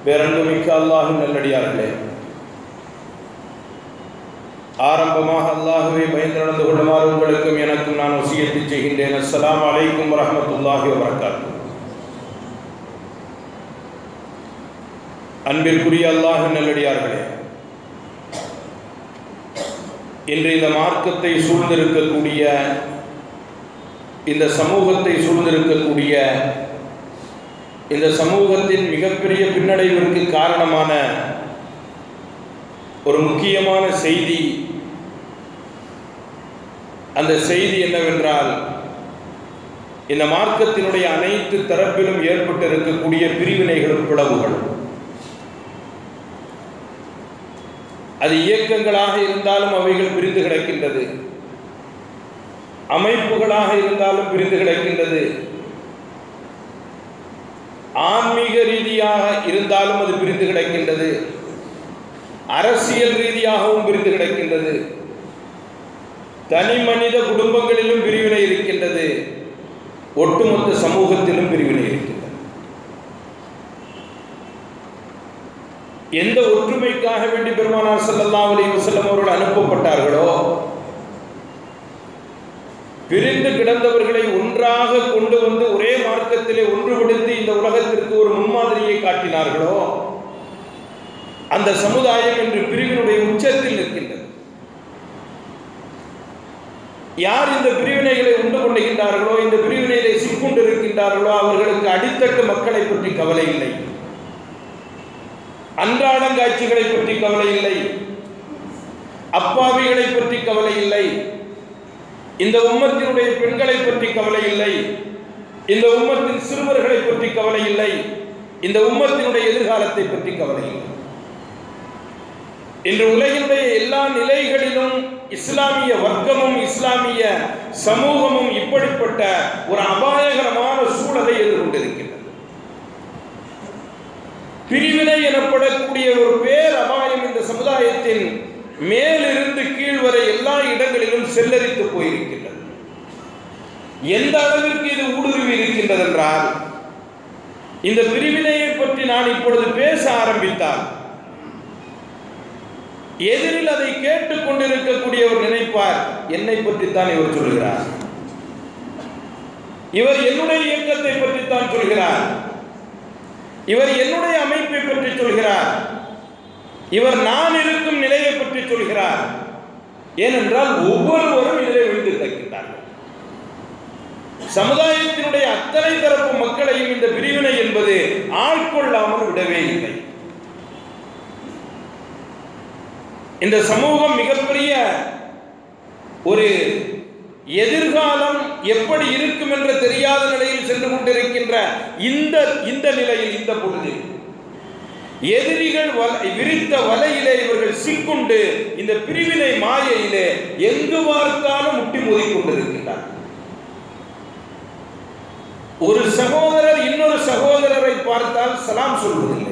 பேரன்புமிக்க அல்லாஹின் நல்லடியார்களே ஆரம்பமாக அல்லாஹுவை பயந்து நடந்து கொள்ளுமாறு உங்களுக்கும் எனக்கும் நான் வசியத்தை செய்கின்றேன் அஸ்ஸலாமு அலைக்கும் வரஹ்மத்துல்லாஹி வபரகாத்து அன்பிற்குரிய அல்லாஹின் நல்லடியார்களே இன்று இந்த மார்க்கத்தை சூழ்ந்திருக்கக்கூடிய இந்த சமூகத்தை சூழ்ந்திருக்கக்கூடிய இந்த சமூகத்தின் மிகப்பெரிய பின்னடைவிற்கு காரணமான ஒரு முக்கியமான செய்தி அந்த செய்தி என்னவென்றால் இந்த மார்க்கத்தினுடைய அனைத்து தரப்பிலும் ஏற்பட்டு இருக்கக்கூடிய பிரிவினைகளும் பிளவுகளும் அது இயக்கங்களாக இருந்தாலும் அவைகள் பிரிந்து கிடக்கின்றது அமைப்புகளாக இருந்தாலும் பிரிந்து கிடக்கின்றது ஆன்மீக ரீதியாக இருந்தாலும் அது பிரிந்து கிடக்கின்றது அரசியல் ரீதியாகவும் பிரிந்து கிடக்கின்றது தனி மனித குடும்பங்களிலும் பிரிவினை இருக்கின்றது ஒட்டுமொத்த சமூகத்திலும் பிரிவினை இருக்கின்றது எந்த ஒற்றுமைக்காக வேண்டி பெருமானார் ஸல்லல்லாஹு அலைஹி வஸல்லம் அவர்கள் அனுப்பப்பட்டார்களோ பிரிந்து கிடந்தவர்களை ஒன்றாக கொண்டு வந்து ஒரே மார்க்கத்திலே ஒன்றுபடுத்தி இந்த உலகத்திற்கு ஒரு முன்மாதிரியை காட்டினார்களோ அந்த சமுதாயம் என்று பிரிவினுடைய உச்சத்தில் நிற்கின்றது யார் இந்த பிரிவினைகளை உண்டு கொண்டுகின்றார்களோ இந்த பிரிவினைகளை சிக்கொண்டு இருக்கின்றார்களோ அவர்களுக்கு அடித்தட்டு மக்களை பற்றி கவலை இல்லை அன்றாடங்காட்சிகளை பற்றி கவலை இல்லை அப்பாவிகளை பற்றி கவலை இல்லை இந்த உம்மத்தினுடைய பெண்களை பற்றி கவலை இல்லை இந்த உம்மத்தின் சிறுவர்களை பற்றி கவலை இல்லை இந்த உம்மத்தினுடைய எதிர்காலத்தை பற்றி கவலை இல்லை இன்று உலகினுடைய எல்லா நிலைகளிலும் இஸ்லாமிய வர்க்கமும் இஸ்லாமிய சமூகமும் இப்படிப்பட்ட ஒரு அபாயகரமான சூழலை எதிர்கொண்டிருக்கின்றது பிரிவினை எனப்படக்கூடிய ஒரு பேர் அபாயம் இந்த சமுதாயத்தின் மேலிருந்து கீழ் வரை எல்லா இடங்களிலும் செல்லரித்து போயிருக்கின்றது எந்த அளவிற்கு இது ஊடுருவி இருக்கின்றது என்றால் இந்த பிரிவினையை பற்றி நான் இப்பொழுது பேச ஆரம்பித்தால் எதிரில் அதை கேட்டுக் கொண்டிருக்கக்கூடியவர் நினைப்பார் என்னை பற்றித்தான் இவர் சொல்கிறார் இவர் என்னுடைய இயக்கத்தை பற்றித்தான் சொல்கிறார் இவர் என்னுடைய அமைப்பை பற்றி சொல்கிறார் இவர் நான் இருக்கும் நிலையை பற்றி சொல்கிறார் ஏனென்றால் ஒவ்வொருவரும் இதிலே விழுந்து கிடக்கின்றார்கள் சமுதாயத்தினுடைய அத்தனை தரப்பு மக்களையும் இந்த பிரிவினை என்பது ஆட்கொள்ளாமல் விடவே இல்லை இந்த சமூகம் மிகப்பெரிய ஒரு எதிர்காலம் எப்படி இருக்கும் என்று தெரியாத நிலையில் சென்று கொண்டிருக்கின்ற இந்த இந்த நிலையில் இந்த பொழுதில் எதிரிகள் விரித்த வலையிலே இவர்கள் சிக்குண்டு இந்த பிரிவினை மாயையிலே எங்கு பார்த்தாலும் முட்டி மோதி கொண்டிருக்கின்றார் ஒரு சகோதரர் இன்னொரு சகோதரரை பார்த்தால் சலாம் சொல்வதில்லை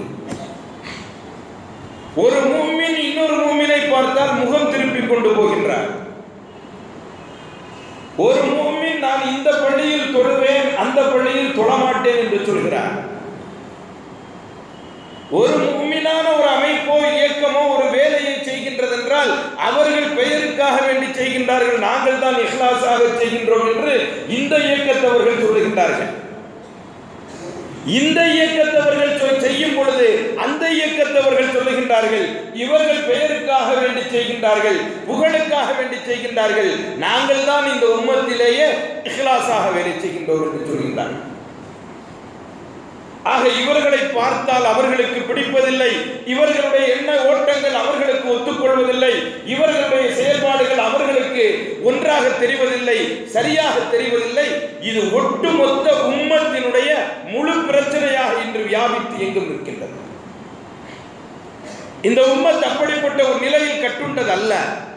ஒரு மூமின் இன்னொரு மூமினை பார்த்தால் முகம் திருப்பிக் கொண்டு போகின்றார் ஒரு மூமின் நான் இந்த பள்ளியில் தொழுவேன் அந்த பள்ளியில் தொழமாட்டேன் என்று சொல்கிறார் ஒரு மும்மினான ஒரு அமைப்போ இயக்கமோ ஒரு வேலையை செய்கின்றது என்றால் அவர்கள் பெயருக்காக வேண்டி செய்கின்றார்கள் நாங்கள் தான் இஹ்லாஸாக செய்கின்றோம் என்று இந்த இயக்கத்தவர்கள் சொல்லுகின்றார்கள் இந்த இயக்கத்தவர்கள் செய்யும் பொழுது அந்த இயக்கத்தவர்கள் சொல்லுகின்றார்கள் இவர்கள் பெயருக்காக வேண்டி செய்கின்றார்கள் புகழுக்காக வேண்டி செய்கின்றார்கள் நாங்கள் தான் இந்த உம்மத்திலேயே இஹ்லாஸாக வேலை செய்கின்றோம் என்று சொல்கின்றார்கள் ஆக இவர்களை பார்த்தால் அவர்களுக்கு பிடிப்பதில்லை இவர்களுடைய எண்ண ஓட்டங்கள் அவர்களுக்கு ஒத்துக்கொள்வதில்லை இவர்களுடைய செயல்பாடுகள் அவர்களுக்கு ஒன்றாக தெரிவதில்லை சரியாக தெரிவதில்லை இது ஒட்டுமொத்த உம்மத்தினுடைய முழு பிரச்சனையாக இன்று வியாபித்து எங்கும் இருக்கின்றது இந்த உம்மத் அப்படிப்பட்ட ஒரு நிலையில் கட்டுண்டது அல்ல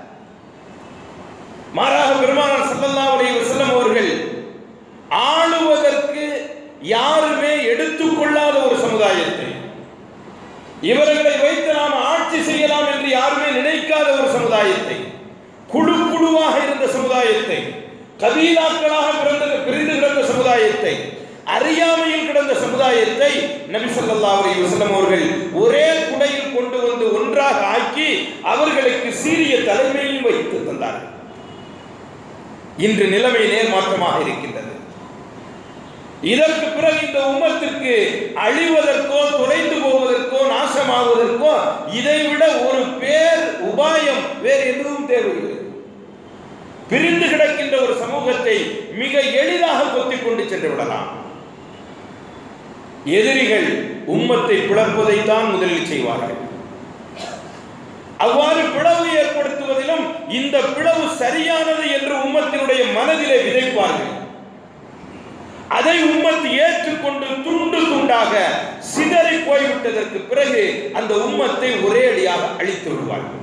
மாறாக பெருமானார் ஸல்லல்லாஹு அலைஹி வஸல்லம் அவர்கள் ஆளுவதற்கு யாருமே எடுத்துக்கொள்ளாத ஒரு சமுதாயத்தை இவர்களை வைத்து நாம் ஆட்சி செய்யலாம் என்று யாருமே நினைக்காத ஒரு சமுதாயத்தை குழு குழுவாக இருந்த சமுதாயத்தை கபீலாக்களாக பிறந்த பிரிந்து கிடந்த சமுதாயத்தை அறியாமையில் கிடந்த சமுதாயத்தை நபி ஸல்லல்லாஹு அலைஹி வஸல்லம் அவர்கள் ஒரே குடையில் கொண்டு வந்து ஒன்றாக ஆக்கி அவர்களுக்கு சீரிய தலைமையில் வைத்து தந்தார்கள் இன்று நிலைமை நேர்மாற்றமாக இருக்கின்றது இதற்கு பிறகு இந்த உம்மத்திற்கு அழிவதற்கோ தொலைந்து போவதற்கோ நாசமாவதற்கோ இதைவிட ஒரு பேர் உபாயம் வேறு எதுவும் தேவையில்லை பிரிந்து கிடக்கின்ற ஒரு சமூகத்தை மிக எளிதாக கொத்திக் கொண்டு சென்று விடலாம் எதிரிகள் உம்மத்தை பிளப்பதைத்தான் முதலில் செய்வார்கள் அவ்வாறு பிளவு ஏற்படுத்துவதிலும் இந்த பிளவு சரியானது என்று உம்மத்தினுடைய மனதிலே விதைப்பார்கள் அதை உம்மத்து ஏற்றுக்கொண்டு துண்டு துண்டாக சிதறி போய்விட்டதற்கு பிறகு அந்த உம்மத்தை ஒரே அடியாக அழித்து விடுவார்கள்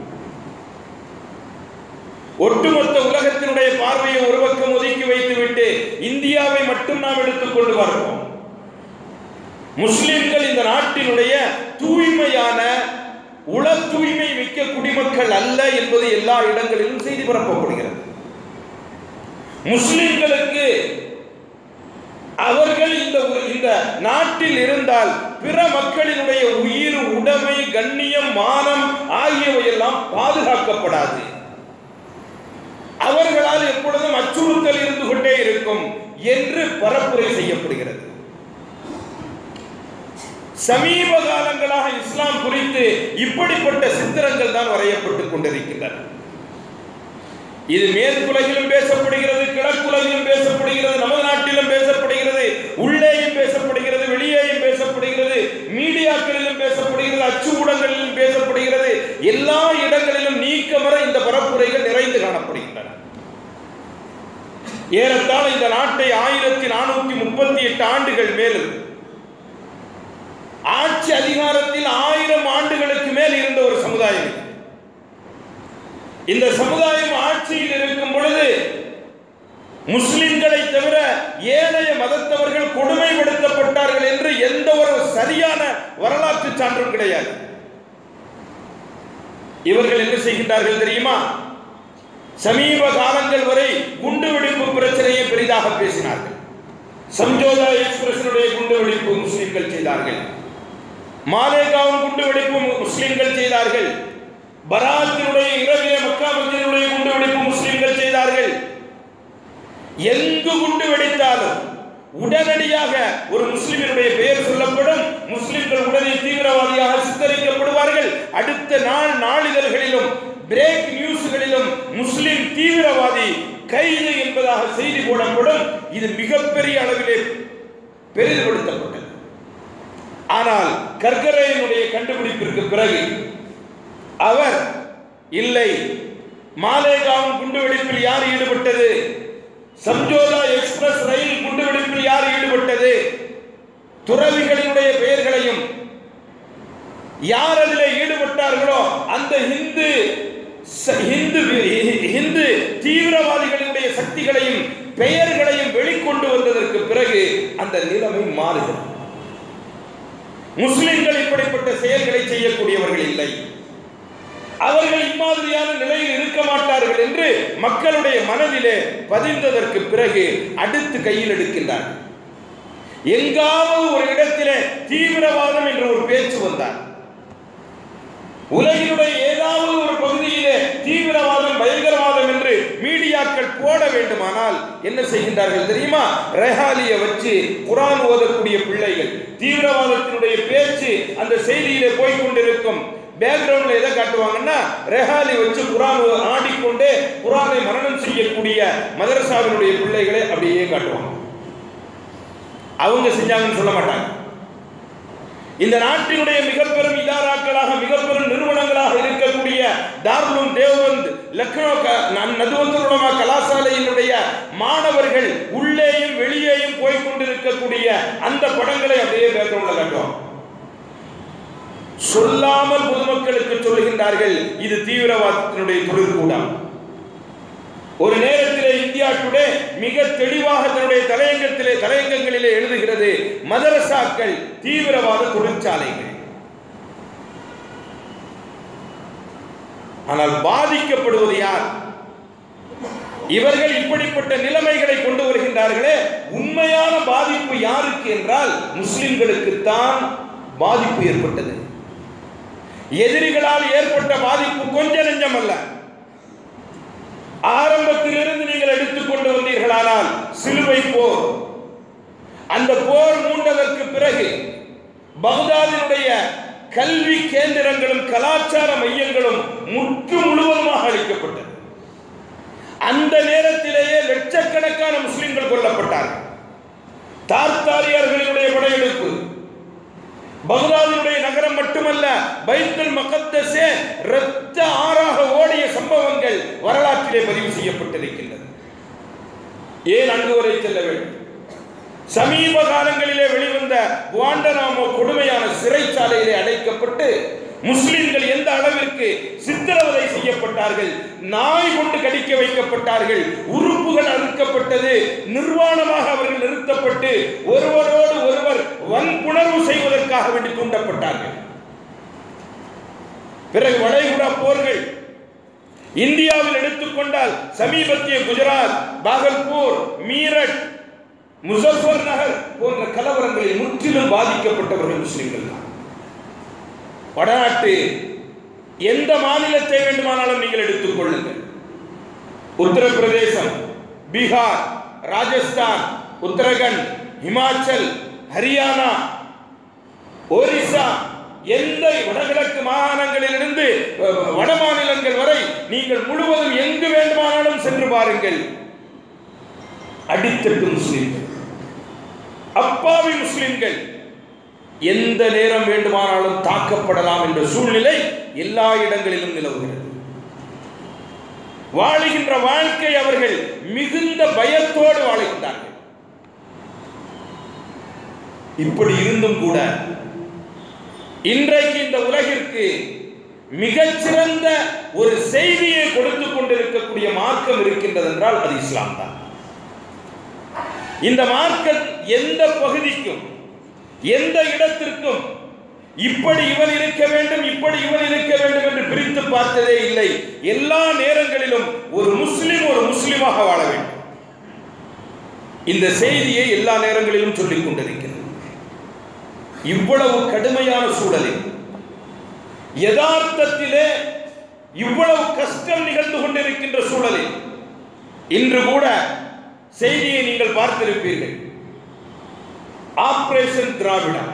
ஒட்டுமொத்த உலகத்தினுடைய பார்வையை ஒரு பக்கம் ஒதுக்கி வைத்துவிட்டு இந்தியாவை மட்டும் நாம் எடுத்துக்கொண்டு வருவோம் முஸ்லிம்கள் இந்த நாட்டினுடைய தூய்மையான உள தூய்மை மிக்க குடிமக்கள் அல்ல என்பது எல்லா இடங்களிலும் செய்தி பரப்பப்படுகிறது முஸ்லிம்களுக்கு அவர்கள் இந்த இந்த நாட்டில் இருந்தால் பிற மக்களினுடைய உயிர் உடைமை கண்ணியம் மானம் ஆகியவை எல்லாம் பாதுகாக்கப்படாது அவர்களால் எப்பொழுதும் அச்சுறுத்தல் இருந்து கொண்டே இருக்கும் என்று பரப்புரை செய்யப்படுகிறது சமீப காலங்களாக இஸ்லாம் குறித்து இப்படிப்பட்ட சித்திரங்கள் தான் வரையப்பட்டுக் கொண்டிருக்கின்றன இது மேற்குலகிலும் பேசப்படுகிறது கிழக்குலகிலும் பேசப்படுகிறது நமது நாட்டிலும் பேசப்படுகிறது உள்ளேயும் பேசப்படுகிறது வெளியேயும் பேசப்படுகிறது மீடியாக்களிலும் பேசப்படுகிறது அச்சு ஊடகங்களிலும் பேசப்படுகிறது எல்லா இடங்களிலும் நீக்கமர இந்த பரப்புரைகள் நிறைந்து காணப்படுகின்றன ஏறத்தாழ இந்த நாட்டை ஆயிரத்தி நானூத்தி முப்பத்தி எட்டு ஆண்டுகள் மேலும் ஆட்சி அதிகாரத்தில் ஆயிரம் ஆண்டுகளுக்கு மேல் இருந்த ஒரு சமுதாயம் இது. இந்த சமுதாயம் ஆட்சியில் இருக்கும் பொழுது முஸ்லிம்களை தவிர ஏனைய மதத்தவர்கள் கொடுமைப்படுத்தப்பட்டார்கள் என்று எந்த ஒரு சரியான வரலாற்று சான்றும் கிடையாது இவர்கள் என்ன செய்கின்றார்கள் தெரியுமா சமீப காலங்கள் வரை குண்டுவெடிப்பு பிரச்சனையை பெரிதாக பேசினார்கள் சம்ஜோதா எக்ஸ்பிரஸனுடைய குண்டுவெடிப்பு முஸ்லிம்கள் செய்தார்கள் மாலேகாவும் குண்டுவெடிப்பு முஸ்லிம்கள் செய்தார்கள் பராத்தினுடைய இரவிலே மக்கா மத்தியினுடைய குண்டுவெடிப்பு முஸ்லிம்கள் செய்தார்கள் எங்கு குண்டு வெடித்தாலும் உடனடியாக ஒரு முஸ்லிமினுடைய பெயர் சொல்லப்படும் முஸ்லிம்கள் உடனே தீவிரவாதியாக சித்தரிக்கப்படுவார்கள் அடுத்த நாள் நாளிதழ்களிலும் பிரேக் நியூஸ்களிலும் முஸ்லிம் தீவிரவாதி கைது என்பதாக செய்தி போடப்படும் இது மிகப்பெரிய அளவிலே பெரிதுபடுத்தப்பட்டது ஆனால் கர்கரையனுடைய கண்டுபிடிப்பிற்கு பிறகு அவர் இல்லை மாலேகாவும் குண்டுவெடிப்பில் யார் ஈடுபட்டது சம்ஜோதா எக்ஸ்பிரஸ் ரயில் குண்டுவெடிப்பில் யார் ஈடுபட்டது துறவிகளினுடைய பெயர்களையும் யார் அதில் ஈடுபட்டார்களோ அந்த இந்து ச- இந்து இந்து தீவிரவாதிகளினுடைய சக்திகளையும் பெயர்களையும் வெளிக்கொண்டு வந்ததற்கு பிறகு அந்த நிலைமை மாறுகிறது முஸ்லிம்கள் இப்படிப்பட்ட செயல்களை செய்யக்கூடியவர்கள் இல்லை அவர்கள் இம்மாதிரியான நிலையில் இருக்க மாட்டார்கள் என்று மக்களுடைய மனதிலே பதிந்ததற்கு பிறகு அடுத்து கையில் எடுக்கின்றார்கள் எங்காவது ஒரு இடத்திலே தீவிரவாதம் என்ற ஒரு பேச்சு வந்தார் உலகினுடைய ஏதாவது ஒரு பகுதியிலே தீவிரவாதம் பயங்கரவாதம் என்று மீடியாக்கள் போட வேண்டுமானால் என்ன செய்கின்றார்கள் தெரியுமா ரெஹாலியை வச்சு குரான் ஓதக்கூடிய பிள்ளைகள் தீவிரவாதத்தினுடைய பேச்சு அந்த செய்தியிலே போய் கொண்டிருக்கும் பேக்ரவுண்ட்ல எதை காட்டுவாங்கன்னா ரெஹாலி வச்சு குரான் ஆடிக்கொண்டே குரானை மரணம் செய்யக்கூடிய மதரசாவினுடைய பிள்ளைகளை அப்படியே காட்டுவாங்க அவங்க செஞ்சாங்கன்னு சொல்ல மாட்டாங்க இந்த நாட்டினுடைய மிக பெரும் இதாராக்களாக மிக பெரும் நிறுவனங்களாக இருக்கக்கூடிய தார்லும் தேவபந்த் லக்னோ க- ந- நதுவத்துல் உலமா கலாசாலையினுடைய மாணவர்கள் உள்ளேயும் வெளியேயும் போய் கொண்டிருக்கக்கூடிய அந்த படங்களை அப்படியே பேக்ரவுண்ட்ல காட்டுவாங்க சொல்லாமல் பொதுமக்களுக்கு சொல்லுகின்றார்கள் இது தீவிரவாதத்தினுடைய தொழிற்கூடம் ஒரு நேரத்திலே இந்தியா டுடே மிக தெளிவாக தன்னுடைய தலையங்கத்திலே தலையங்கங்களிலே எழுதுகிறது மதரசாக்கள் தீவிரவாத தொழிற்சாலைகள் ஆனால் பாதிக்கப்படுவது யார் இவர்கள் இப்படிப்பட்ட நிலைமைகளை கொண்டு வருகின்றார்களே உண்மையான பாதிப்பு யாருக்கு என்றால் முஸ்லிம்களுக்குத்தான் பாதிப்பு ஏற்பட்டது எதிரிகளால் ஏற்பட்ட பாதிப்பு கொஞ்ச நெஞ்சம் அல்ல ஆரம்பத்திலிருந்து நீங்கள் எடுத்துக்கொண்டு வந்தீர்களானால் சிலுவை போர் அந்த போர் மூண்டதற்கு பிறகு பகதாதினுடைய கல்வி கேந்திரங்களும் கலாச்சார மையங்களும் முற்று முழுவதுமாக அளிக்கப்பட்டது அந்த நேரத்திலேயே லட்சக்கணக்கான முஸ்லிம்கள் கொல்லப்பட்டார்கள் தார்த்தாரியார்களினுடைய படையெடுப்பு பகதாதினுடைய நகரம் மட்டுமல்ல பைத்துல் மகத்தஸே இரத்த ஆறாக ஓடிய சம்பவங்கள் வரலாற்றிலே பதிவு செய்யப்பட்டிருக்கின்றது ஏன் அங்கு வரை செல்ல வேண்டும் சமீப காலங்களிலே வெளிவந்த குவாண்டனாமோ கொடுமையான சிறைச்சாலையிலே அடைக்கப்பட்டு முஸ்லிம்கள் எந்த அளவிற்கு சித்திரவதை செய்யப்பட்டார்கள் நாய் கொண்டு கடிக்க வைக்கப்பட்டார்கள் உறுப்புகள் அறுக்கப்பட்டது நிர்வாணமாக அவர்கள் நிறுத்தப்பட்டு ஒருவரோடு ஒருவர் வன்புணர்வு செய்வதற்காக வேண்டி தூண்டப்பட்டார்கள் பிறகு வளைகுடா போர்கள் இந்தியாவில் எடுத்துக்கொண்டால் சமீபத்திய குஜராத் பாகல்பூர் மீரட் முசஃபர் நகர் போன்ற கலவரங்களில் முற்றிலும் பாதிக்கப்பட்டவர்கள் முஸ்லிம்கள் தான் வடநாட்டு எந்த மாநிலத்தை வேண்டுமானாலும் நீங்கள் எடுத்துக் கொள்ளுங்கள் உத்தரப்பிரதேசம் பீகார் ராஜஸ்தான் உத்தரகண்ட் ஹிமாச்சல் ஹரியானா ஒரிசா எந்த வடகிழக்கு மாகாணங்களிலிருந்து அஹ், வட மாநிலங்கள் வரை நீங்கள் முழுவதும் எங்கு வேண்டுமானாலும் சென்று பாருங்கள் அடித்தட்டு முஸ்லிம்கள் அப்பாவி முஸ்லிம்கள் எந்த நேரம் வேண்டுமானாலும் தாக்கப்படலாம் என்ற சூழ்நிலை எல்லா இடங்களிலும் நிலவுகிறது வாழுகின்ற வாழ்க்கை அவர்கள் மிகுந்த பயத்தோடு வாழுகின்றார்கள் இப்படி இருந்தும் கூட இன்றைக்கு இந்த உலகிற்கு மிகச்சிறந்த ஒரு செய்தியை கொடுத்துக் கொண்டிருக்கக்கூடிய மார்க்கம் இருக்கின்றது என்றால் அது இஸ்லாம் தான் இந்த மார்க்கம் எந்த பகுதிக்கும் எந்த இடத்திற்கும் இப்படி இவன் இருக்க வேண்டும் இப்படி இவன் இருக்க வேண்டும் என்று பிரித்து பார்த்ததே இல்லை எல்லா நேரங்களிலும் ஒரு முஸ்லிம் ஒரு முஸ்லிமாக வாழ வேண்டும் இந்த செய்தியை எல்லா நேரங்களிலும் சொல்லிக் கொண்டிருக்கிறது இவ்வளவு கடுமையான சூழலில் யதார்த்தத்திலே இவ்வளவு கஷ்டம் நிகழ்ந்து கொண்டிருக்கின்ற சூழலில் இன்று கூட செய்தியை நீங்கள் பார்த்திருப்பீர்கள் ஆபரேஷன் திராவிடா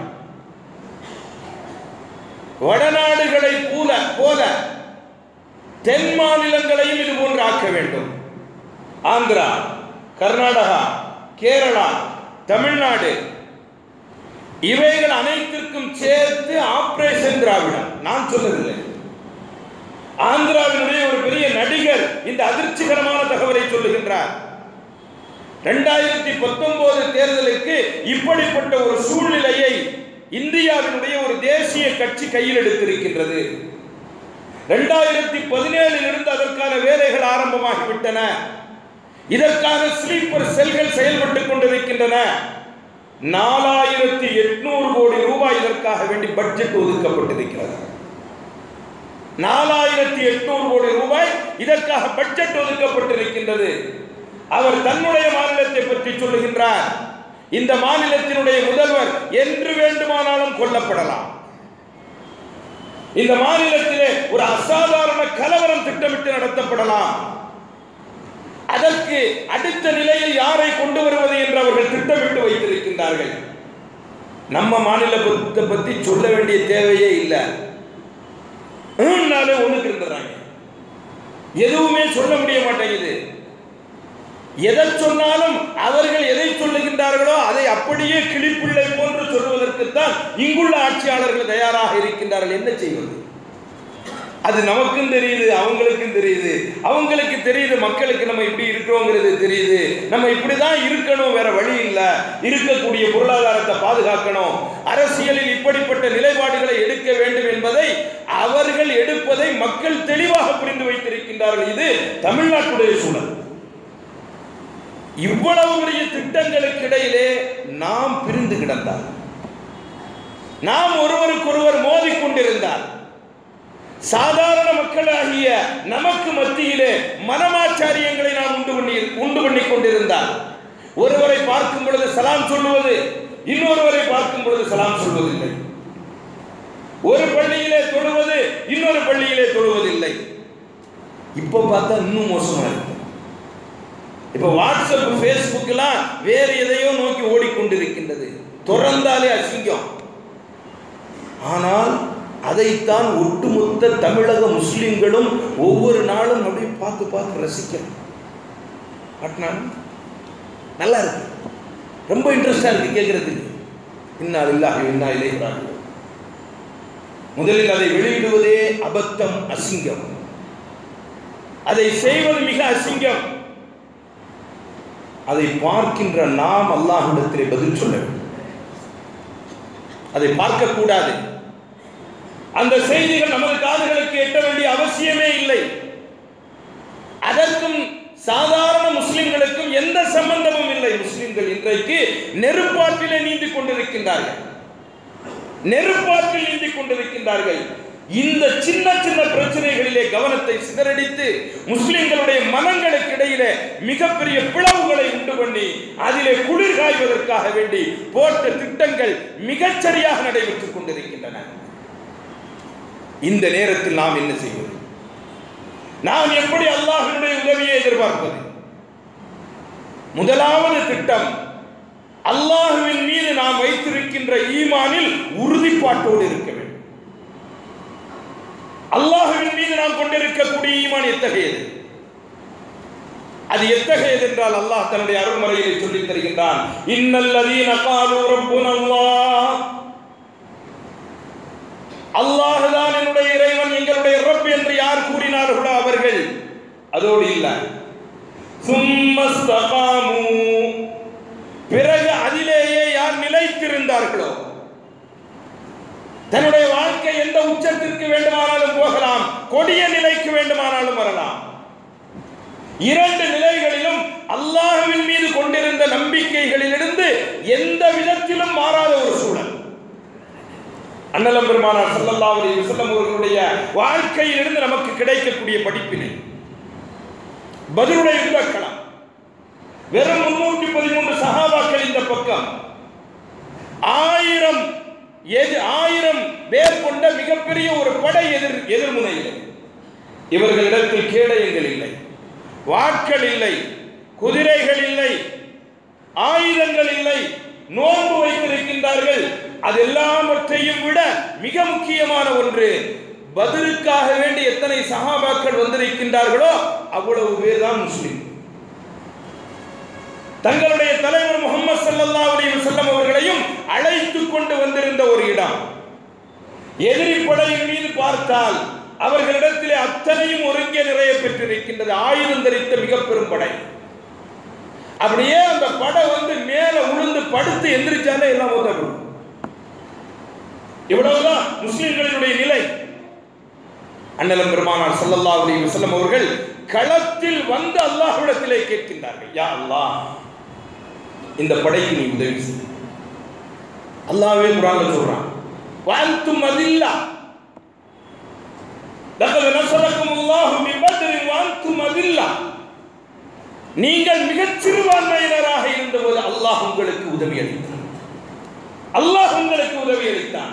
வடநாடுகளை போல போல தென் மாநிலங்களையும் இது போன்று ஆக்க வேண்டும் ஆந்திரா கர்நாடகா கேரளா தமிழ்நாடு இவைகள் அனைத்திற்கும் சேர்த்து ஆபரேஷன் திராவிடம் நான் சொல்லவில்லை ஆந்திராவினுடைய ஒரு பெரிய நடிகர் இந்த அதிர்ச்சிகரமான தகவலை சொல்லுகின்றார் இரண்டாயிரத்தி பத்தொன்பது தேர்தலுக்கு இப்படிப்பட்ட ஒரு சூழ்நிலையை இந்தியாவினுடைய ஒரு தேசிய கட்சி கையில் எடுத்திருக்கின்றது இரண்டாயிரத்தி பதினேழில் இருந்து அதற்கான வேலைகள் ஆரம்பமாகிவிட்டன இதற்காக ஸ்லீப்பர் செல்கள் செயல்பட்டுக் கொண்டிருக்கின்றன நாலாயிரத்தி எட்நூறு கோடி ரூபாய் இதற்காக வேண்டி பட்ஜெட் ஒதுக்கப்பட்டிருக்கிறது நாலாயிரத்தி எட்நூறு கோடி ரூபாய் இதற்காக பட்ஜெட் ஒதுக்கப்பட்டிருக்கின்றது அவர் தன்னுடைய மாநிலத்தை பற்றி சொல்லுகின்றார் இந்த மாநிலத்தினுடைய முதல்வர் என்று வேண்டுமானாலும் கொல்லப்படலாம் இந்த மாநிலத்திலே ஒரு அசாதாரண கலவரம் திட்டமிட்டு நடத்தப்படலாம் அதற்கு அடுத்த நிலையில் யாரை கொண்டு வருவது என்று அவர்கள் திட்டமிட்டு வைத்திருக்கின்றார்கள் நம்ம மாநிலத்தை பத்தி சொல்ல வேண்டிய தேவையே இல்லை ஹம்னாலே ஒண்ணுக்கு இருந்துடுறாங்க எதுவுமே சொல்ல முடிய மாட்டேங்குது எதை சொன்னாலும் அவர்கள் எதை சொல்லுகின்றார்களோ அதை அப்படியே கிளிப்பிள்ளை போன்று சொல்வதற்குத்தான் இங்குள்ள ஆட்சியாளர்கள் தயாராக இருக்கின்றார்கள் என்ன செய்வது அது நமக்கும் தெரியுது அவங்களுக்கும் தெரியுது அவங்களுக்கு தெரியுது மக்களுக்கு நம்ம இப்படி இருக்கிறோங்கிறது தெரியுது நம்ம இப்படிதான் இருக்கணும் வேற வழி இல்ல இருக்கக்கூடிய பொருளாதாரத்தை பாதுகாக்கணும் அரசியலில் இப்படிப்பட்ட நிலைப்பாடுகளை எடுக்க வேண்டும் என்பதை அவர்கள் எடுப்பதை மக்கள் தெளிவாக புரிந்து வைத்திருக்கின்றார்கள் இது தமிழ்நாட்டுடைய சூழல் இவ்வளவு பெரிய திட்டங்களுக்கு இடையிலே நாம் பிரிந்து கிடந்தார் நாம் ஒருவருக்கொருவர் மோதிக்கொண்டிருந்தார் சாதாரண மக்களாகிய நமக்கு மத்தியிலே மனமாச்சாரியங்களை நாம் உண்டு பண்ணி உண்டு பண்ணி கொண்டிருந்தார் ஒருவரை பார்க்கும் பொழுது சலாம் சொல்லுவது இன்னொருவரை பார்க்கும் பொழுது சலாம் சொல்வதில்லை ஒரு பள்ளியிலே தொழுவது இன்னொரு பள்ளியிலே தொழுவதில்லை இப்போ பார்த்தா இன்னும் மோசமா இருக்கு இப்போ வாட்ஸ்அப் ஃபேஸ்புக் எல்லாம் வேறு எதையோ நோக்கி ஓடிக்கொண்டிருக்கின்றது திறந்தாலே அசிங்கம் ஆனால் அதைத்தான் ஒட்டுமொத்த தமிழக முஸ்லிம்களும் ஒவ்வொரு நாளும் அப்படியே பார்த்து பார்த்து ரசிக்கிறோம் காட்டினா நல்லா இருக்கு ரொம்ப இன்ட்ரெஸ்டா இருக்கு கேட்கறதுக்கு இன்னால் இல்லாஹ் இன்னா இலைகிறார்கள் முதலில் அதை வெளியிடுவதே அபத்தம் அசிங்கம் அதை செய்வது மிக அசிங்கம் அதை பார்க்கின்ற நாம் அல்லாஹ்விடத்திலே பதில் சொல்ல வேண்டும் அதை பார்க்க கூடாது அந்த செய்திகள் நமது காதுகளுக்கு எட்ட வேண்டிய அவசியமே இல்லை அதற்கும் சாதாரண முஸ்லிம்களுக்கும் எந்த சம்பந்தமும் இல்லை முஸ்லிம்கள் இன்றைக்கு நெருப்பாற்றிலே நீந்திக் கொண்டிருக்கின்றார்கள் நெருப்பாற்றில் நீந்திக் கொண்டிருக்கின்றார்கள் இந்த சின்ன சின்ன பிரச்சனைகளிலே கவனத்தை சிதறடித்து முஸ்லிம்களுடைய மனங்களுக்கு இடையிலே மிகப்பெரிய பிளவுகளை உண்டு பண்ணி அதிலே குளிர் காய்வதற்காக வேண்டி போட்ட திட்டங்கள் மிகச்சரியாக நடைபெற்றுக் கொண்டிருக்கின்றன இந்த நேரத்தில் நாம் என்ன செய்வது நாம் எப்படி அல்லாஹினுடைய உதவியை எதிர்பார்ப்பது முதலாவது திட்டம் அல்லாஹுவின் மீது நாம் வைத்திருக்கின்ற ஈமானில் உறுதிப்பாட்டோடு இருக்க வேண்டும் அல்லாஹுவின் மீது நாம் கொண்டிருக்கக்கூடிய ஈமான் எத்தகையது அது எத்தகையது என்றால் அல்லாஹ் தன்னுடைய அருள்மறையிலே சொல்லித் தருகின்றான் இன்னல்லதீன காலு ரப்புனல்லாஹ் அல்லாஹ் தான் என்னுடைய இறைவன் எங்களுடைய ரப் என்று யார் கூறினார்களோ அவர்கள் அதோடு இல்லை சும்மஸ்தகாமு பிறகு அதிலேயே யார் நிலைத்திருந்தார்களோ தன்னுடைய வாழ்க்கை எந்த உச்சத்திற்கு வேண்டுமானாலும் போகலாம் கொடிய நிலைக்கு வேண்டுமானாலும் வரலாம் இரண்டு நிலைகளிலும் அல்லாஹுவின் மீது கொண்டிருந்த நம்பிக்கைகளிலிருந்து எந்த விதத்திலும் மாறாத ஒரு சூழல் அண்ணலம் பெருமானார் ஸல்லல்லாஹு அலைஹி வஸல்லம் அவர்களுடைய வாழ்க்கையிலிருந்து நமக்கு கிடைக்கக்கூடிய படிப்பினை பதிலுடைய யுத்தக்களம் வெறும் முன்னூற்றி பதிமூன்று சகாபாக்கள் இந்த பக்கம் ஆயிரம் எது ஆயிரம் பேர் கொண்ட மிகப்பெரிய ஒரு படை எதிர் எதிர்முனையில் இவர்களிடத்தில் கேடயங்கள் இல்லை வாட்கள் இல்லை குதிரைகள் இல்லை ஆயுதங்கள் இல்லை நோன்பு வைத்திருக்கின்றார்கள் அது எல்லாவற்றையும் விட மிக முக்கியமான ஒன்று பதிலுக்காக வேண்டி எத்தனை சகாபாக்கள் வந்திருக்கின்றார்களோ அவ்வளவு பேர் தான் முஸ்லிம் தங்களுடைய தலைவர் முகமது ஸல்லல்லாஹு அலைஹி வஸல்லம் அவர்களையும் அழைத்து கொண்டு வந்திருந்த ஒரு இடம் எதிரி படையின் மீது பார்த்தால் அவர்களிடத்திலே அத்தனையும் ஒருங்கே நிறைய பெற்றிருக்கின்றது ஆயுதம் தரித்த மிக பெரும் படை அப்படியே அந்த படை வந்து மேல உளுந்து படுத்து எந்திரிச்சாலே எல்லாம் ஓதப்படும் இவ்வளவுதான் முஸ்லிம்களினுடைய நிலை அண்ணலம் பெருமானார் ஸல்லல்லாஹு அலைஹி வஸல்லம் அவர்கள் களத்தில் வந்து அல்லாஹ்விடத்திலே கேட்கின்றார்கள் யா அல்லாஹ் இந்த படைக்கு நீ உதவி செய் அல்லாஹ்வே குர்ஆன்ல சொல்றான் வான்தும் அதில்லா லக்கத் நஸரக்கும் அல்லாஹு மி பத்ரி வான்தும் அதில்லா நீங்கள் மிகச் சிறுபான்மையினராக இருந்தபோது அல்லாஹ் உங்களுக்கு உதவி அளித்தான் அல்லாஹ் உங்களுக்கு உதவி அளித்தான்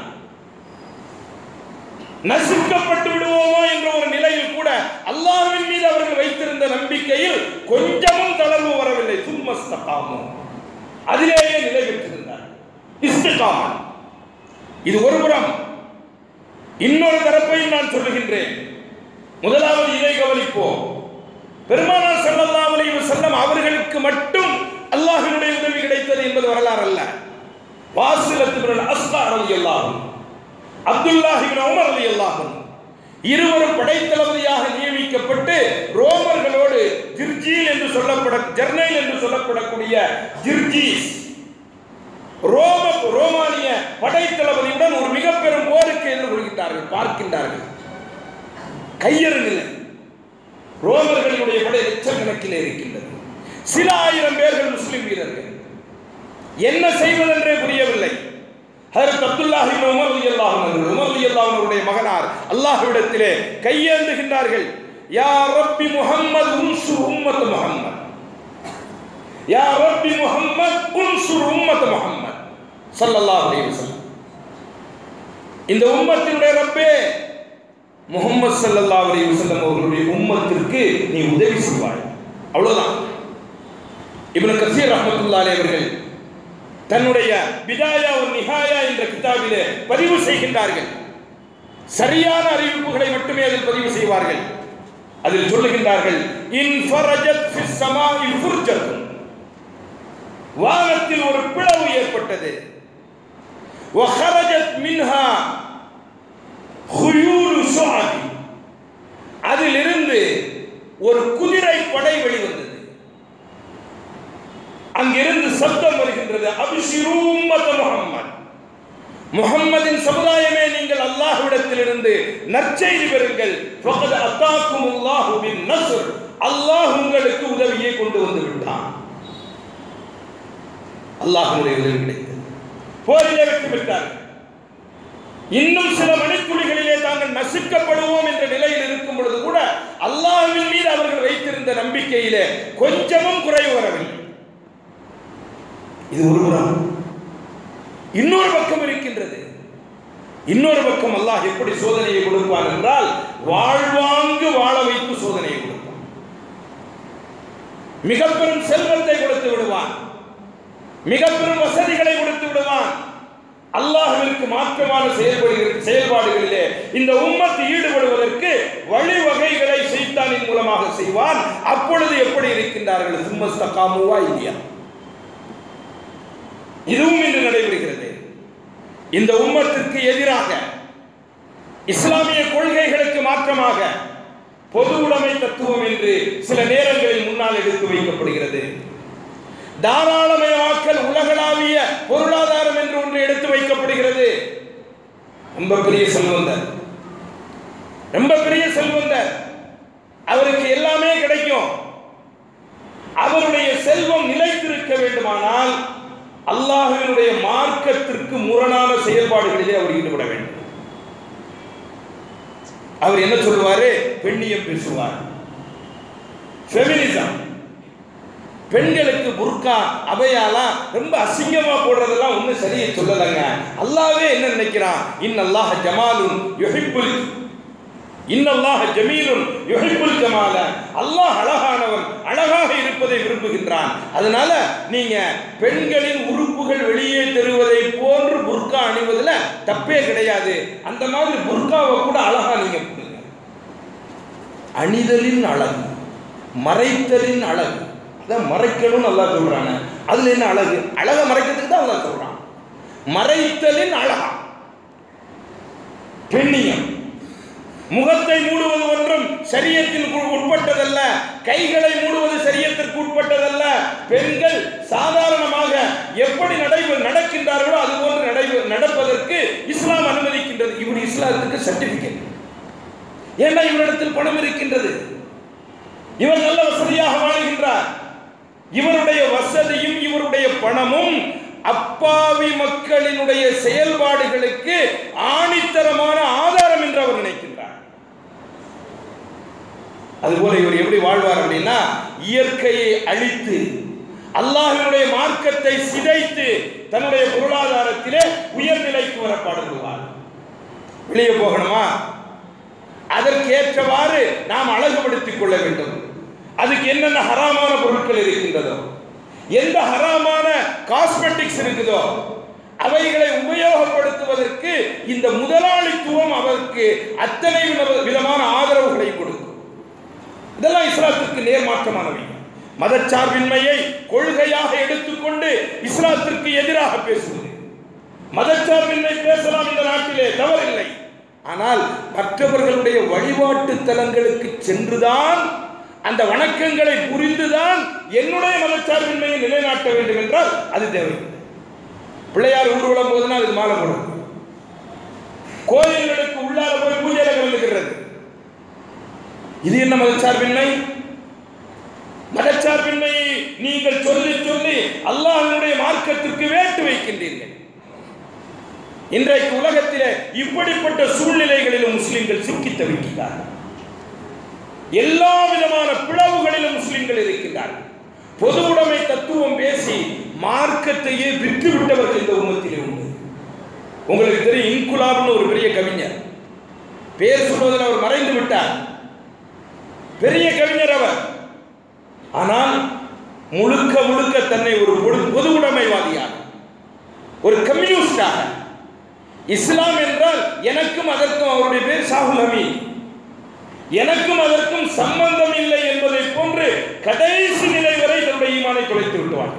நசுக்கப்பட்டு விடுவோமோ என்ற ஒரு நிலையில் கூட அல்லாஹ்வின் மீது அவர்கள் வைத்திருந்த நம்பிக்கையில் கொஞ்சமும் தளர்வு வரவில்லை சும்மஸ்தகாமோ அதிலேயே நிலை பெற்றிருந்தார் இஸ்திகாமா இது ஒரு புறம் இன்னொரு தரப்பையும் நான் சொல்லுகின்றேன் முதலாவது இதை கவனிப்போம் பெருமானார் ஸல்லல்லாஹு அலைஹி வஸல்லம் அவர்களுக்கு மட்டும் அல்லாஹ்வினுடைய உதவி கிடைத்தது என்பது வரலாறு அல்ல வாசிலத்து பின் அஸ்கா ரலியல்லாஹு அப்துல்லாஹ் இப்னு உமர் ரலியல்லாஹு இருவரும் படைத்தளபதியாக நியமிக்கப்பட்டு ரோமர்களோடு ஜிர்ஜீல் என்று சொல்லப்பட ஜெர்னைல் என்று சொல்லப்படக்கூடிய ஜிர்ஜீஸ் ரோம ரோமானிய படைத்தளபதியுடன் ஒரு மிக பெரும் போருக்கு எதிர்கொள்கின்றார்கள் பார்க்கின்றார்கள் கையறு நிலை ரோமர்களினுடைய படை லட்சக்கணக்கில் இருக்கின்றது சில ஆயிரம் பேர்கள் முஸ்லிம் வீரர்கள் என்ன செய்வதென்றே புரியவில்லை ஹதரத் அப்துல்லாஹி இப்னு உமர் ரலியல்லாஹு அன்ஹு உமர் ரலியல்லாஹு அன்ஹுடைய மகனார் அல்லாஹ்விடத்திலே கையேந்துகின்றார்கள் யா ரப்பி முஹம்மத் உன்சுர் உம்மத் முஹம்மத் யா ரப்பி முஹம்மத் உன்சுர் உம்மத் முஹம்மத் ஸல்லல்லாஹு அலைஹி வஸல்லம் இந்த உம்மத்தினுடைய ரப்பே முகமது ஸல்லல்லாஹு அலைஹி வஸல்லம் அவர்களுடைய உம்மத்திற்கு நீ உதவி செய்வாய் அவ்வளவுதான் இப்னு கசீர் ரஹ்மத்துல்லாஹி அவர்கள் தன்னுடைய பிதாயா ஒரு நிஹாயா என்ற கிதாபிலே பதிவு செய்கின்றார்கள் சரியான அறிவிப்புகளை மட்டுமே அதில் பதிவு செய்வார்கள் அதில் சொல்லுகின்றார்கள் இன் ஃபரஜத் ஃபிஸ் ஸமாஇ ஃபுர்ஜத்துன் வானத்தில் ஒரு பிளவு ஏற்பட்டது وخرجت منها خيول شعب அதிலிருந்து ஒரு குதிரை படை வெளிவந்தது அங்கிருந்து சப்தம் வருகின்றது அபிஷிரு உம்மத் முஹம்மத் முஹம்மதின் சமுதாயமே நீங்கள் அல்லாஹ்விடத்திலிருந்து நற்செய்தி பெறுங்கள் ஃபகத் அத்தாக்கும் அல்லாஹு பின் நஸ்ர் அல்லாஹ் உங்களுக்கு உதவியை கொண்டு வந்து விட்டான் அல்லாஹ்வுடைய உதவி கிடைத்தது போரிலே வெற்றி பெற்றார்கள் இன்னும் சில மணித்துளிகளிலே தாங்கள் நசுக்கப்படுவோம் என்ற நிலையில் இருக்கும் பொழுது கூட அல்லாஹ்வின் மீது அவர்கள் வைத்திருந்த நம்பிக்கையிலே கொஞ்சமும் குறைவு வரவில்லை இது ஒரு புறம் இன்னொரு பக்கம் இருக்கின்றது இன்னொரு பக்கம் அல்லாஹ் எப்படி சோதனையை கொடுப்பான் என்றால் வாழ்வாங்கு வாழ வைத்து சோதனையை கொடுப்பான் மிக பெரும் செல்வத்தை கொடுத்து விடுவான் மிக பெரும் வசதிகளை கொடுத்து விடுவான் அல்லாஹ்விற்கு மாற்றமான செயல்படுகிற செயல்பாடுகளிலே இந்த உம்மத்து ஈடுபடுவதற்கு வழிவகைகளை சைத்தானின் மூலமாக செய்வான் அப்பொழுது எப்படி இருக்கின்றார்கள் சும்மஸ்தகாமுவா இல்லையா இதுவும் இன்று நடைபெறுகிறது இந்த உம்மத்திற்கு எதிராக இஸ்லாமிய கொள்கைகளுக்கு மாற்றமாக பொது உடைமை தத்துவம் என்று சில நேரங்களில் முன்னால் எடுத்து வைக்கப்படுகிறது தாராளமயமாக்கல் உலகளாவிய பொருளாதாரம் என்று ஒன்று எடுத்து வைக்கப்படுகிறது ரொம்ப பெரிய செல்வந்தர் ரொம்ப பெரிய செல்வந்தர் அவருக்கு எல்லாமே கிடைக்கும் அவருடைய செல்வம் நிலைத்திருக்க வேண்டுமானால் அல்லாஹ்வினுடைய மார்க்கத்திற்கு முரணான செயல்பாடுகளிலே அவர் ஈடுபட வேண்டும் அவர் என்ன சொல்லுவாரு பெண்ணியம் பேசுவார் ஃபெமினிசம் பெண்களுக்கு புர்கா அபையாலாம் ரொம்ப அசிங்கமா போடுறதெல்லாம் ஒன்றும் சரியை சொல்லலைங்க அல்லாவே என்ன நினைக்கிறான் இன்னல்லாஹ ஜமாலுன் யுஹிப்புல் இன்னல்லாஹ ஜமீலுன் யுஹிப்புல் ஜமால அல்லாஹ் அழகானவன் அழகாக இருப்பதை விரும்புகின்றான் அதனால நீங்க பெண்களின் உறுப்புகள் வெளியே தருவதை போன்று புர்கா அணிவதுல தப்பே கிடையாது அந்த மாதிரி புர்காவை கூட அழகா நீங்க போடுங்க அணிதலின் அழகு மறைத்தலின் அழகு அதான் மறைக்கணும்னு நல்லா சொல்றாங்க அதுல என்ன அழகு அழகை மறைக்கிறதுக்கு தான் நல்லா சொல்றான் மறைத்தலின் அழகா பெண்ணியம் முகத்தை மூடுவது ஒன்றும் சரியத்தின் உட்பட்டதல்ல கைகளை மூடுவது சரியத்திற்கு உட்பட்டதல்ல பெண்கள் சாதாரணமாக எப்படி நடை நடக்கின்றார்களோ அது போன்று நடை நடப்பதற்கு இஸ்லாம் அனுமதிக்கின்றது இவர் இஸ்லாத்துக்கு சர்டிபிகேட் ஏன்னா இவரிடத்தில் பணம் இருக்கின்றது இவர் நல்ல வசதியாக வாழுகின்றார் இவருடைய வசதியும் இவருடைய பணமும் அப்பாவி மக்களினுடைய செயல்பாடுகளுக்கு ஆணித்தரமான ஆதாரம் என்று அவர் நினைக்கின்றார் அதுபோல இவர் எப்படி வாழ்வார் அப்படின்னா இயற்கையை அழித்து அல்லாஹினுடைய மார்க்கத்தை சிதைத்து தன்னுடைய பொருளாதாரத்திலே உயர்நிலைக்கு வர பாடுவார் வெளியே போகணுமா அதற்கேற்றவாறு நாம் அழகுபடுத்திக் கொள்ள வேண்டும் அதுக்கு என்னென்ன ஹராமான பொருட்கள் இருக்கின்றதோ எந்த ஹராமான காஸ்மெட்டிக்ஸ் இருக்குதோ அவைகளை உபயோகப்படுத்துவதற்கு இந்த முதலாளித்துவம் அவருக்கு அத்தனை வித- விதமான ஆதரவுகளை கொடுக்கும் இதெல்லாம் இஸ்லாத்திற்கு நேர்மாற்றமானவை மதச்சார்பின்மையை கொள்கையாக எடுத்துக்கொண்டு இஸ்லாத்திற்கு எதிராக பேசுவது மதச்சார்பின்மை பேசலாம் இந்த நாட்டிலே தவறில்லை ஆனால் மற்றவர்களுடைய வழிபாட்டு தலங்களுக்கு சென்றுதான் அந்த வணக்கங்களை புரிந்துதான் என்னுடைய மதச்சார்பின்மையை நிலைநாட்ட வேண்டும் என்றால் அது தேவையில்லை பிள்ளையார் ஊர்வலம் போதுனா அதுக்கு மாலை போடும் கோயில்களுக்கு உள்ளார போய் பூஜையில கலந்துக்கிறது இது என்ன மதச்சார்பின்மை மதச்சார்பின்மையை நீங்கள் சொல்லி சொல்லி அல்லாஹ்வினுடைய மார்க்கத்திற்கு வேட்டு வைக்கின்றீர்கள் இன்றைக்கு உலகத்திலே இப்படிப்பட்ட சூழ்நிலைகளிலும் முஸ்லிம்கள் சிக்கி தவிக்கிறார்கள் எல்லா விதமான பிளவுகளிலும் முஸ்லிம்கள் இருக்கின்றார்கள் பொது உடைமை தத்துவம் பேசி மார்க்கத்தையே விற்று விட்டவர்கள் இந்த உமத்திலே உண்டு உங்களுக்கு தெரியும் இன்குலாப்னு ஒரு பெரிய கவிஞர் பேர் சொல்வதில் அவர் மறைந்து விட்டார் பெரிய கவிஞர் அவர் ஆனால் முழுக்க முழுக்க தன்னை ஒரு பொது- பொது உடைமைவாதியாக ஒரு கம்யூனிஸ்டாக இஸ்லாம் என்றால் எனக்கும் அதற்கும் அவருடைய பேர் சாகுல் ஹமீத் எனக்கும் அதற்கும் சம்பந்தம் இல்லை என்பதை போன்று கடைசி நிலை வரை தன்னுடைய ஈமானை தொலைத்து விட்டுவார்கள்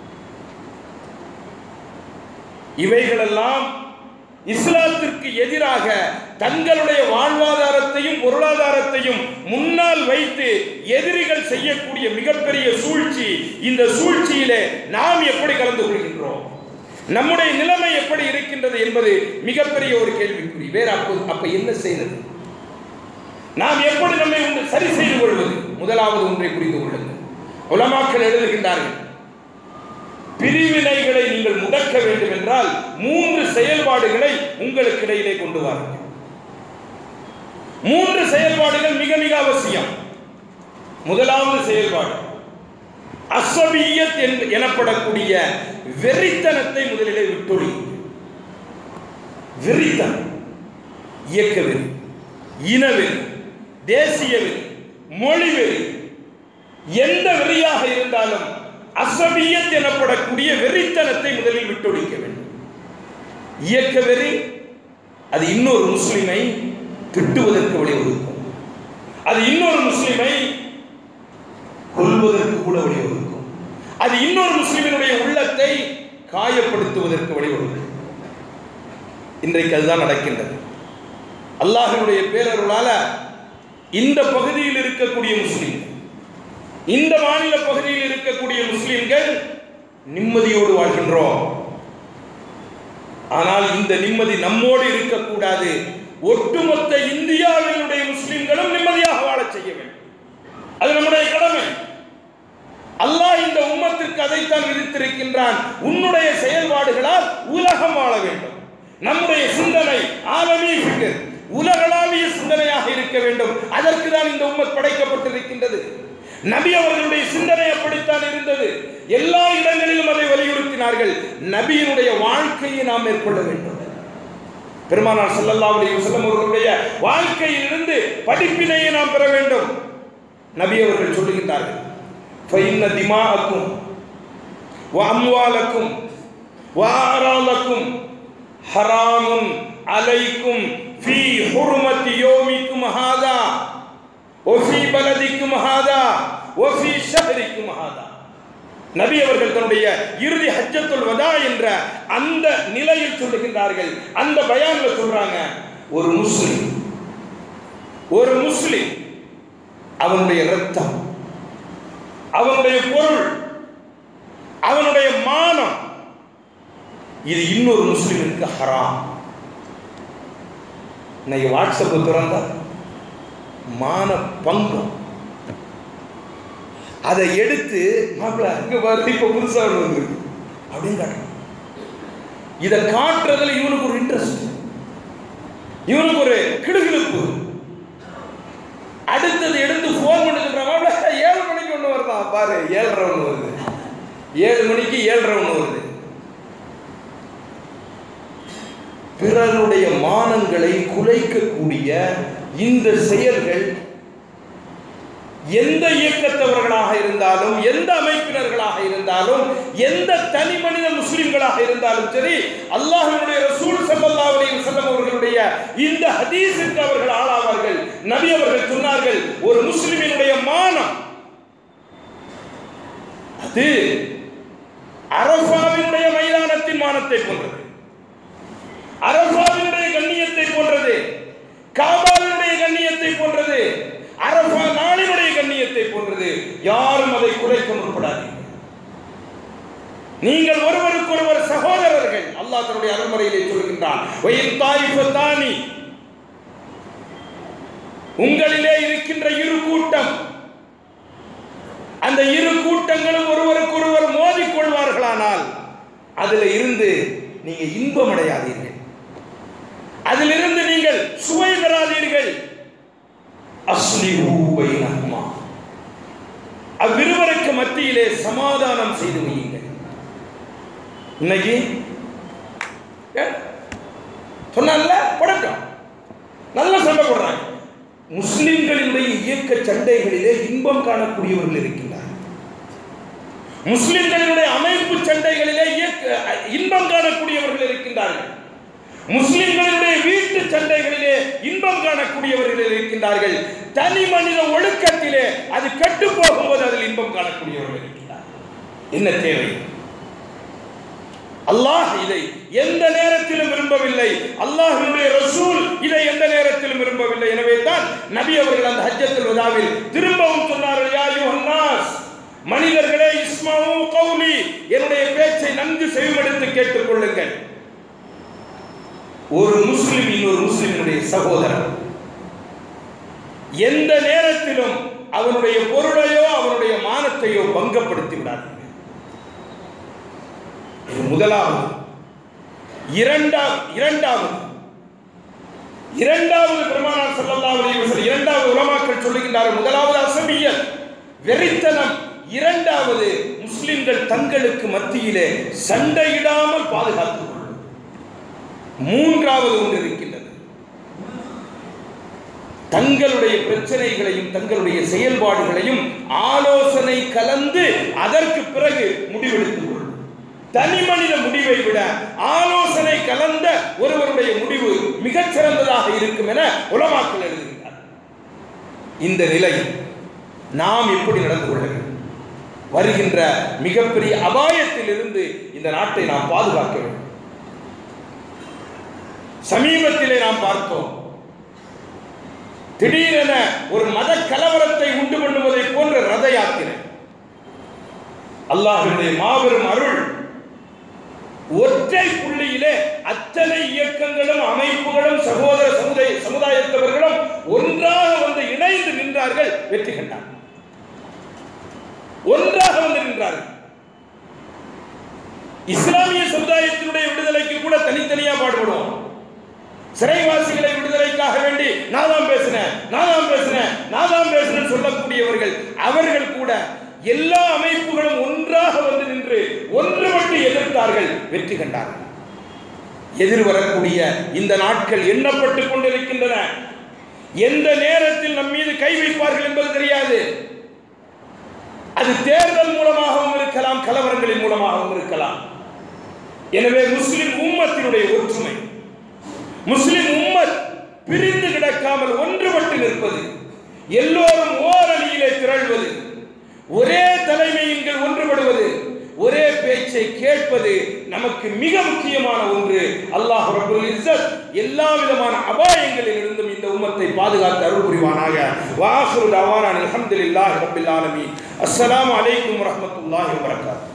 இவைகளெல்லாம் இஸ்லாத்திற்கு எதிராக தங்களுடைய வாழ்வாதாரத்தையும் பொருளாதாரத்தையும் முன்னால் வைத்து எதிரிகள் செய்யக்கூடிய மிகப்பெரிய சூழ்ச்சி இந்த சூழ்ச்சியிலே நாம் எப்படி கலந்து கொள்கின்றோம் நம்முடைய நிலைமை எப்படி இருக்கின்றது என்பது மிகப்பெரிய ஒரு கேள்விக்குறி வேற அப்போ அப்ப என்ன செய்வது நாம் எப்படி நம்மை ஒன்று சரி செய்து கொள்வது முதலாவது ஒன்றை புரிந்து கொள்ளுங்கள் உலமாக்கள் எழுதுகின்றார்கள் பிரிவினைகளை நீங்கள் முடக்க வேண்டும் என்றால் மூன்று செயல்பாடுகளை உங்களுக்கு இடையிலே கொண்டு வாருங்கள் மூன்று செயல்பாடுகள் மிக மிக அவசியம் முதலாவது செயல்பாடு அசபியத் என்று எனப்படக்கூடிய வெறித்தனத்தை முதலிலே விட்டொழி வெறித்தனம் இயக்க வெறி இனவெறி தேசிய வெறி மொழி வெறி எந்த வெறியாக இருந்தாலும் அசபியத் எனப்படக்கூடிய வெறித்தனத்தை முதலில் விட்டொழிக்க வேண்டும் இயக்க வெறி அது இன்னொரு முஸ்லிமை திட்டுவதற்கு வழிவகுக்கும் அது இன்னொரு முஸ்லிமை கொல்வதற்கு கூட வழிவகுக்கும் அது இன்னொரு முஸ்லிமினுடைய உள்ளத்தை காயப்படுத்துவதற்கு வழிவகுக்கும் இன்றைக்கு அதுதான் நடக்கின்றது அல்லாஹினுடைய பேரருளால இந்த பகுதியில் இருக்கக்கூடிய முஸ்லிம்கள் இந்த மாநில பகுதியில் இருக்கக்கூடிய முஸ்லிம்கள் நிம்மதியோடு வாழ்கின்றோம் ஆனால் இந்த நிம்மதி நம்மோடு இருக்கக்கூடாது ஒட்டுமொத்த இந்தியாவினுடைய முஸ்லிம்களும் நிம்மதியாக வாழச் செய்ய வேண்டும் அது நம்முடைய கடமை அல்லாஹ் இந்த உம்மத்திற்கு அதைத்தான் விதித்திருக்கின்றான் உன்னுடைய செயல்பாடுகளால் உலகம் வாழ வேண்டும் நம்முடைய சிந்தனை ஆலமீ ஃபிக்ர் உலகளாவிய சிந்தனையாக இருக்க வேண்டும் அதற்கு தான் இந்த உம்மத் படைக்கப்பட்டிருக்கின்றது நபி அவர்களுடைய சிந்தனை அப்படித்தான் இருந்தது எல்லா இடங்களிலும் அதை வலியுறுத்தினார்கள் நபியினுடைய வாழ்க்கையை நாம் மேற்கொள்ள வேண்டும் பெருமானார் ஸல்லல்லாஹு அலைஹி வஸல்லம் அவர்களுடைய வாழ்க்கையிலிருந்து படிப்பினையை நாம் பெற வேண்டும் நபி அவர்கள் சொல்லுகின்றார்கள் ஃபைன்ன திமாஅக்கும் வ அம்வாலக்கும் வ ஆராலக்கும் ஹராமுன் அலைக்கும் ஃபீ ஹுர்மத்தி யோமிக்கும் ஹாதா ஒஃபி பலதிக்கும் ஹாதா ஒஃபி ஷஹரிக்கும் ஹாதா நபி அவர்கள் தன்னுடைய இறுதி ஹஜ்ஜத்துல் வதா என்ற அந்த நிலையில் சொல்லுகின்றார்கள் அந்த பயான்ல சொல்றாங்க ஒரு முஸ்லிம் ஒரு முஸ்லிம் அவனுடைய ரத்தம் அவனுடைய பொருள் அவனுடைய மானம் இது இன்னொரு முஸ்லிமிற்கு ஹராம் இன்னைக்கு வாட்ஸ்அப் திறந்தா மான பங்கம் அதை எடுத்து மாப்பிள்ள அங்க பாரு இப்ப புதுசா ஒண்ணு வந்திருக்கு அப்படின்னு காட்டுறான் இதை காட்டுறதுல இவனுக்கு ஒரு இன்ட்ரெஸ்ட் இவனுக்கு ஒரு கிடுகிடுப்பு அடுத்தது எடுத்து ஃபோன் பண்ணி சொல்றான் மாப்பிள்ள ஏழு மணிக்கு ஒண்ணு வருதான் பாரு ஏழரை ஒண்ணு வருது ஏழு மணிக்கு ஏழரை ஒண்ணு வருது பிறருடைய மானங்களை குலைக்கக்கூடிய இந்த செயல்கள் எந்த இயக்கத்தவர்களாக இருந்தாலும் எந்த அமைப்பினர்களாக இருந்தாலும் எந்த தனி மனித முஸ்லிம்களாக இருந்தாலும் சரி அல்லாஹ்வினுடைய ரசூல் ஸல்லல்லாஹு அலைஹி வஸல்லம் அவர்களுடைய இந்த ஹதீஸிற்கு அவர்கள் ஆளாவார்கள் நபி அவர்கள் சொன்னார்கள் ஒரு முஸ்லிமினுடைய மானம் அது அரபாவினுடைய மைதானத்தின் மானத்தை போன்றது அரபாவினுடைய கண்ணியத்தை போன்றது காபாவினுடைய கண்ணியத்தை போன்றது அரபா நாளினுடைய கண்ணியத்தை போன்றது யாரும் அதை குறைக்க முற்படாதீர்கள் நீங்கள் ஒருவருக்கு ஒருவர் சகோதரர்கள் அல்லாஹ் தன்னுடைய அருள்முறையிலே சொல்கின்றான் வயின் தாயிஃபத்தானி உங்களிலே இருக்கின்ற இரு கூட்டம் அந்த இரு கூட்டங்களும் ஒருவருக்கு ஒருவர் மோதிக்கொள்வார்களானால் அதுல இருந்து நீங்க இன்பம் அடையாதீர்கள் அதிலிருந்து நீங்கள் சுவை பெறாதீர்கள் அஸ்லிஹூ பைனஹுமா அவ்விருவருக்கு மத்தியிலே சமாதானம் செய்து வையுங்கள் இன்னைக்கு ஏ, சொன்னான்ல படட்டும் நல்ல சண்டை போடுறாங்க முஸ்லிம்களினுடைய இயக்க சண்டைகளிலே இன்பம் காணக்கூடியவர்கள் இருக்கின்றார்கள் முஸ்லிம்களினுடைய அமைப்பு சண்டைகளிலே இயக்க இன்பம் காணக்கூடியவர்கள் இருக்கின்றார்கள் முஸ்லிம்களினுடைய வீட்டு சண்டைகளிலே இன்பம் காணக்கூடியவர்கள் இருக்கின்றார்கள் தனி மனித ஒழுக்கத்திலே அது கெட்டு போகும்போது அதில் இன்பம் காணக்கூடியவர்கள் இருக்கின்றார்கள் என்ன தேவை அல்லாஹ் இதை எந்த நேரத்திலும் விரும்பவில்லை அல்லாஹ்வுடைய ரசூல் இதை எந்த நேரத்திலும் விரும்பவில்லை எனவே தான் நபி அவர்கள் அந்த ஹஜ்ஜத்துல் வதாவில் திரும்பவும் சொன்னார்கள் யா அய்யுஹன் நாஸ் மனிதர்களே இஸ்மாவு கௌலி என்னுடைய பேச்சை நன்கு செவிமடுத்து கேட்டுக்கொள்ளுங்கள் ஒரு முஸ்லிம் இன்னொரு முஸ்லிமுடைய சகோதரன் எந்த நேரத்திலும் அவனுடைய பொருளையோ அவனுடைய மானத்தையோ பங்கப்படுத்தி விடாதீங்க இது முதலாவது இரண்டாம் இரண்டாவது இரண்டாவது பெருமானார் ஸல்லல்லாஹு அலைஹி வஸல்லம் இரண்டாவது உலமாக்கள் சொல்லுகின்றார்கள் முதலாவது அசபியல் வெறித்தனம் இரண்டாவது முஸ்லிம்கள் தங்களுக்கு மத்தியிலே சண்டையிடாமல் பாதுகாத்துக் கொள்ளும் மூன்றாவது ஒன்று இருக்கின்றது தங்களுடைய பிரச்சனைகளையும் தங்களுடைய செயல்பாடுகளையும் ஆலோசனை கலந்து அதற்கு பிறகு முடிவெடுத்துக் கொள்ளும் தனி மனித முடிவை விட ஆலோசனை கலந்த ஒருவருடைய முடிவு மிகச் சிறந்ததாக இருக்கும் என உலமாக்கள் எழுதுகின்றார் இந்த நிலை நாம் எப்படி நடந்து கொள்ள வேண்டும் வருகின்ற மிகப்பெரிய அபாயத்தில் இருந்து இந்த நாட்டை நாம் பாதுகாக்க வேண்டும் சமீபத்திலே நாம் பார்த்தோம் திடீரென ஒரு மத கலவரத்தை உண்டு பண்ணுவதை போன்ற ரத யாத்திரை அல்லாஹ்வுடைய மாபெரும் அருள் ஒற்றை புள்ளியிலே அத்தனை இயக்கங்களும் அமைப்புகளும் சகோதர சமுதாய சமுதாயத்தவர்களும் ஒன்றாக வந்து இணைந்து நின்றார்கள் வெற்றி கண்டார் ஒன்றாக வந்து நின்றார்கள் இஸ்லாமிய சமுதாயத்தினுடைய விடுதலைக்கு கூட தனித்தனியா பாடுபடுவோம் சிறைவாசிகளை விடுதலைக்காக வேண்டி நான் தான் பேசினேன் நான் தான் பேசினேன் நான் தான் பேசினேன் சொல்லக்கூடியவர்கள் அவர்கள் கூட எல்லா அமைப்புகளும் ஒன்றாக வந்து நின்று ஒன்றுபட்டு எதிர்த்தார்கள் வெற்றி கண்டார்கள் எதிர் வரக்கூடிய இந்த நாட்கள் எண்ணப்பட்டுக் கொண்டிருக்கின்றன எந்த நேரத்தில் நம் மீது கை வைப்பார்கள் என்பது தெரியாது அது தேர்தல் மூலமாகவும் இருக்கலாம் கலவரங்களின் மூலமாகவும் இருக்கலாம் எனவே முஸ்லிம் உம்மத்தினுடைய ஒற்றுமை முஸ்லிம் உம்மத் பிரிந்து கிடக்காமல் ஒன்றுபட்டு நிற்பது எல்லோரும் ஓரணியிலே திரள்வது ஒரே தலைமையின் கீழ் ஒன்றுபடுவது ஒரே பேச்சை கேட்பது நமக்கு மிக முக்கியமான ஒன்று அல்லாஹ் ரப்பல் இஸ்ஸத் எல்லா விதமான அபாயங்களில் இருந்தும் இந்த உம்மத்தை பாதுகாத்து அருள் புரிவானாக வாஹிரு தவானா அல்ஹம்துலில்லாஹி ரப்பில் ஆலமீன் அஸ்ஸலாமு அலைக்கும் வரஹ்மத்துல்லாஹி வபரகாத்துஹு